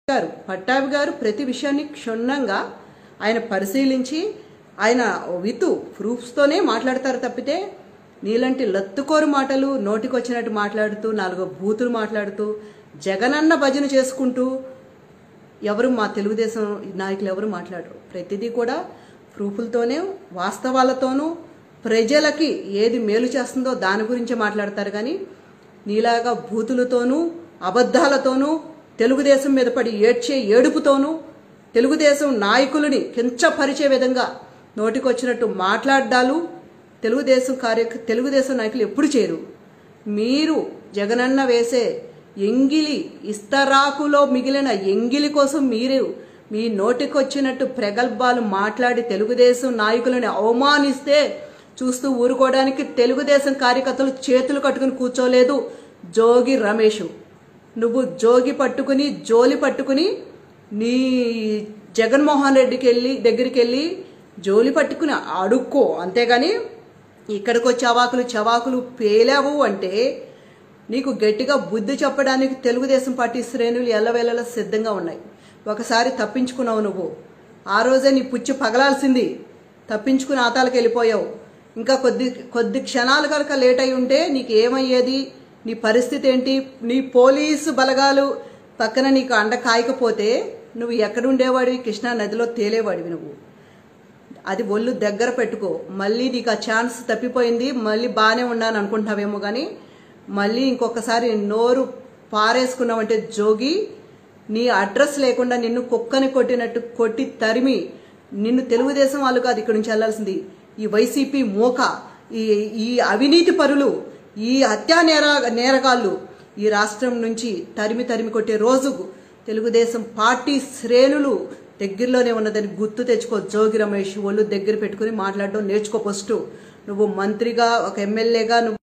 గారు పట్టాభి గారు ప్రతి విషయాన్ని క్షుణ్ణంగా ఆయన పరిశీలించి ఆయన విత్ ప్రూఫ్స్తోనే మాట్లాడతారు తప్పితే నీలాంటి లత్తుకోరు మాటలు నోటికొచ్చినట్టు మాట్లాడుతూ నాలుగు బూతులు మాట్లాడుతూ జగనన్న భజన చేసుకుంటూ ఎవరు మా తెలుగుదేశం నాయకులు ఎవరు మాట్లాడరు ప్రతిదీ కూడా ప్రూఫులతోనే వాస్తవాలతోనూ ప్రజలకి ఏది మేలు చేస్తుందో దాని గురించే మాట్లాడతారు కానీ నీలాగా బూతులతోనూ అబద్ధాలతోనూ తెలుగుదేశం మీద పడి ఏడ్చే ఏడుపుతోనూ తెలుగుదేశం నాయకులని కించపరిచే విధంగా నోటికొచ్చినట్టు మాట్లాడాలు తెలుగుదేశం కార్య తెలుగుదేశం నాయకులు ఎప్పుడు చేయరు మీరు జగనన్న వేసే ఎంగిలి ఇస్తరాకులో మిగిలిన ఎంగిలి కోసం మీరు మీ నోటికొచ్చినట్టు ప్రగల్భాలు మాట్లాడి తెలుగుదేశం నాయకులను అవమానిస్తే చూస్తూ ఊరుకోవడానికి తెలుగుదేశం కార్యకర్తలు చేతులు కట్టుకుని కూర్చోలేదు జోగి రమేష్ నువ్వు జోగి పట్టుకుని జోలి పట్టుకుని నీ జగన్మోహన్ రెడ్డికి వెళ్ళి దగ్గరికి వెళ్ళి జోలి పట్టుకుని అడుక్కో అంతేగాని ఇక్కడికి వచ్చి అవాకులు చవాకులు పేలావు అంటే నీకు గట్టిగా బుద్ధి చెప్పడానికి తెలుగుదేశం పార్టీ శ్రేణులు ఎల్లవేళలా సిద్ధంగా ఉన్నాయి ఒకసారి తప్పించుకున్నావు నువ్వు ఆ రోజే నీ పుచ్చి పగలాల్సింది తప్పించుకుని ఆతాలకు వెళ్ళిపోయావు ఇంకా కొద్ది కొద్ది క్షణాలు కనుక లేట్ అయి ఉంటే నీకు ఏమయ్యేది నీ పరిస్థితి ఏంటి నీ పోలీసు బలగాలు పక్కన నీకు అండ కాయకపోతే నువ్వు ఎక్కడుండేవాడివి కృష్ణా నదిలో తేలేవాడివి నువ్వు అది ఒళ్ళు దగ్గర పెట్టుకో మళ్ళీ నీకు ఆ ఛాన్స్ తప్పిపోయింది మళ్ళీ బాగానే ఉన్నాను అనుకుంటున్నావేమో కానీ మళ్ళీ ఇంకొకసారి నోరు పారేసుకున్నావంటే జోగి నీ అడ్రస్ లేకుండా నిన్ను కుక్కని కొట్టినట్టు కొట్టి తరిమి నిన్ను తెలుగుదేశం వాళ్ళు కాదు ఇక్కడి నుంచి వెళ్లాల్సింది ఈ వైసీపీ మోక ఈ ఈ అవినీతి పరులు ఈ హత్యా నేర నేరగాళ్ళు ఈ రాష్ట్రం నుంచి తరిమి తరిమి కొట్టే రోజు తెలుగుదేశం పార్టీ శ్రేణులు దగ్గరలోనే ఉన్నదని గుర్తు తెచ్చుకో జోగి రమేష్ ఒళ్ళు దగ్గర పెట్టుకుని మాట్లాడడం నేర్చుకో ఫస్ట్ నువ్వు మంత్రిగా ఒక ఎమ్మెల్యేగా నువ్వు